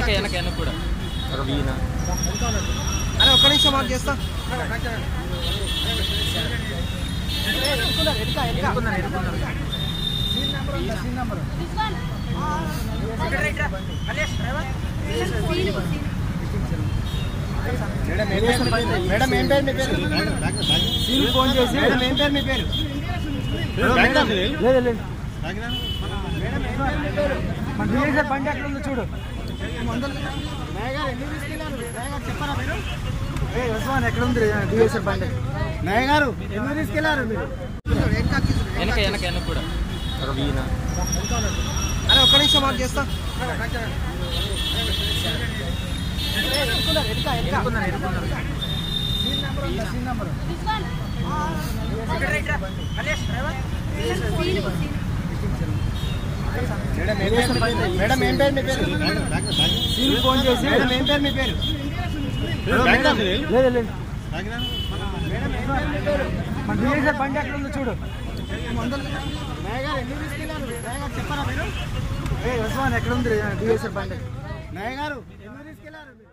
వెనక వెనక కూడా రవీనా అరే ఒక్క నిమిషం మాకు చేస్తా మేడం ఏం పేరు మీ పేరు సీన్ ఫోన్ చేసి మేడం ఏం పేరు మీ పేరు మేడం లేదు లేదు మన డిఎస్ఆర్ బండి ఎక్కడ ఉందో చూడు చెప్పారా మీరు ఏ ఉస్మాన్ ఎక్కడ ఉంది డిఎస్ఆర్ బండి నాయ గారు ఎందుకు తీసుకెళ్లారు మీరు వెనక వెనక వెనక కూడా రవీనా అరే ఒక్క నిమిషం మాకు చేస్తా మేడం ఏం పేరు మీ పేరు సీన్ ఫోన్ చేసి మేడం ఏం పేరు మీ పేరు లేదు లేదు మన డిఎస్ఆర్ బండి ఎక్కడ ఉందో చూడు చెప్పారా మీరు ఏ ఉస్మాన్ ఎక్కడ ఉంది డిఎస్ఆర్ బండి నాయ గారు ఎందుకు తీసుకెళ్లారు మీరు